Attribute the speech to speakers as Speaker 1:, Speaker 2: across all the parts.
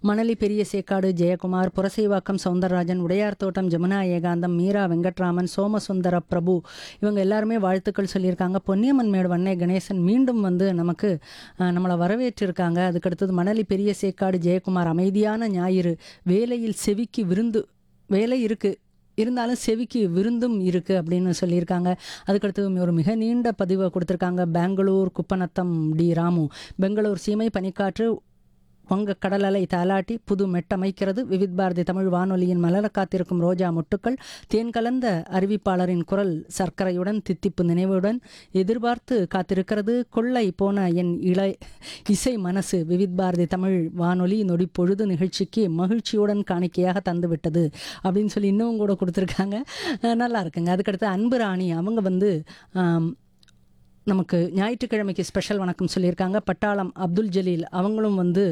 Speaker 1: மணலி பெரிய சேக்காடு ஜெயக்குமார் புரசைவாக்கம் சவுந்தரராஜன் உடையார் தோட்டம் ஜமுனா ஏகாந்தம் மீரா வெங்கட்ராமன் சோமசுந்தர பிரபு இவங்க எல்லாருமே வாழ்த்துக்கள் சொல்லியிருக்காங்க பொன்னியம்மன் மேடு வண்ணே கணேசன் மீண்டும் வந்து நமக்கு அஹ், நம்மளை வரவேற்றிருக்காங்க அதுக்கடுத்தது மணலி பெரிய சேக்காடு ஜெயக்குமார் அமைதியான ஞாயிறு வேலையில் செவிக்கு விருந்து வேலை இருக்கு இருந்தாலும் செவிக்கு விருந்தும் இருக்குது அப்படின்னு சொல்லியிருக்காங்க அதுக்கடுத்து ஒரு மிக நீண்ட பதிவை கொடுத்துருக்காங்க பெங்களூர் குப்பநத்தம் டி ராமு பெங்களூர் சீமை பனிக்காற்று வங்க கடலலை தாலாட்டி புது மெட்டமைக்கிறது விவித் பாரதி தமிழ் வானொலியின் மலர காத்திருக்கும் ரோஜா மொட்டுக்கள் தேன் கலந்த அறிவிப்பாளரின் குரல் சர்க்கரையுடன் தித்திப்பு நினைவுடன் எதிர்பார்த்து காத்திருக்கிறது கொள்ளை போன என் இளை இசை மனசு விவித் பாரதி தமிழ் வானொலி நொடி பொழுது நிகழ்ச்சிக்கு மகிழ்ச்சியுடன் காணிக்கையாக தந்துவிட்டது அப்படின்னு சொல்லி இன்னும் கூட கொடுத்துருக்காங்க அஹ் நல்லா இருக்குங்க அதுக்கடுத்து அன்பு ராணி அவங்க வந்து ஆம், நமக்கு ஞாயிற்றுக்கிழமைக்கு ஸ்பெஷல் வணக்கம் சொல்லியிருக்காங்க பட்டாளம் அப்துல் ஜலீல் அவங்களும் வந்து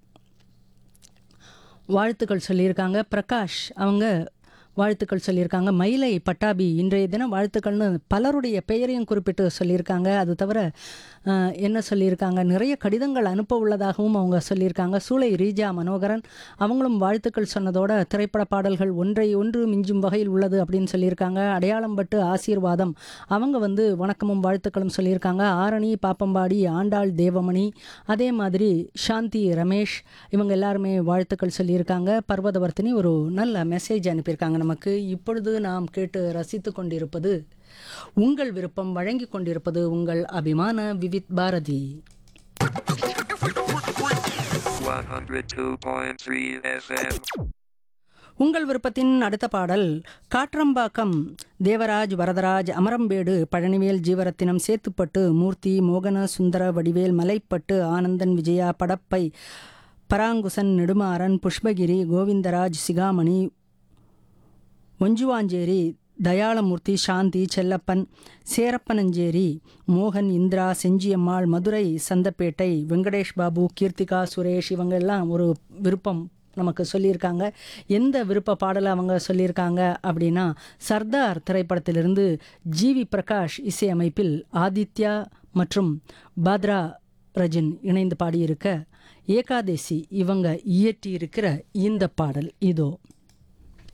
Speaker 1: வாழ்த்துக்கள் சொல்லியிருக்காங்க பிரகாஷ் அவங்க வாழ்த்துக்கள் சொல்லியிருக்காங்க மயிலை பட்டாபி இன்றைய தினம் வாழ்த்துக்கள்னு பலருடைய பெயரையும் குறிப்பிட்டு சொல்லியிருக்காங்க அது தவிர அஹ், என்ன சொல்லியிருக்காங்க நிறைய கடிதங்கள் அனுப்ப உள்ளதாகவும் அவங்க சொல்லியிருக்காங்க சூளை ரீஜா மனோகரன் அவங்களும் வாழ்த்துக்கள் சொன்னதோட திரைப்பட பாடல்கள் ஒன்றை ஒன்று மிஞ்சும் வகையில் உள்ளது அப்படின்னு சொல்லியிருக்காங்க அடையாளம் பட்டு ஆசீர்வாதம் அவங்க வந்து வணக்கமும் வாழ்த்துக்களும் சொல்லியிருக்காங்க ஆரணி பாப்பம்பாடி ஆண்டாள் தேவமணி அதே மாதிரி சாந்தி ரமேஷ் இவங்க எல்லாருமே வாழ்த்துக்கள் சொல்லியிருக்காங்க பர்வதவர்த்தினி ஒரு நல்ல மெசேஜ் அனுப்பியிருக்காங்க நமக்கு இப்பொழுது நாம் கேட்டு ரசித்து கொண்டிருப்பது உங்கள் விருப்பம் வழங்கி கொண்டிருப்பது உங்கள் அபிமான விவித் பாரதி
Speaker 2: 102.3 FM.
Speaker 1: உங்கள் விருப்பத்தின் அடுத்த பாடல் காற்றம்பாக்கம் தேவராஜ் வரதராஜ் அமரம்பேடு பழனிவேல் ஜீவரத்தினம் சேத்துப்பட்டு மூர்த்தி மோகன சுந்தர வடிவேல் மலைப்பட்டு ஆனந்தன் விஜயா படப்பை பராங்குசன் நெடுமாறன் புஷ்பகிரி கோவிந்தராஜ் சிகாமணி ஒஞ்சுவாஞ்சேரி தயாளமூர்த்தி சாந்தி செல்லப்பன் சேரப்பனஞ்சேரி மோகன் இந்திரா செஞ்சியம்மாள் மதுரை சந்தப்பேட்டை வெங்கடேஷ் பாபு கீர்த்திகா சுரேஷ் இவங்க எல்லாம் ஒரு விருப்பம் நமக்கு சொல்லியிருக்காங்க எந்த விருப்ப பாடலை அவங்க சொல்லியிருக்காங்க அப்படின்னா சர்தார் திரைப்படத்திலிருந்து ஜிவி பிரகாஷ் இசையமைப்பில் ஆதித்யா மற்றும் பாத்ரா ரஜின் இணைந்து பாடியிருக்க ஏகாதேசி இவங்க இயற்றியிருக்கிற இந்த பாடல் இதோ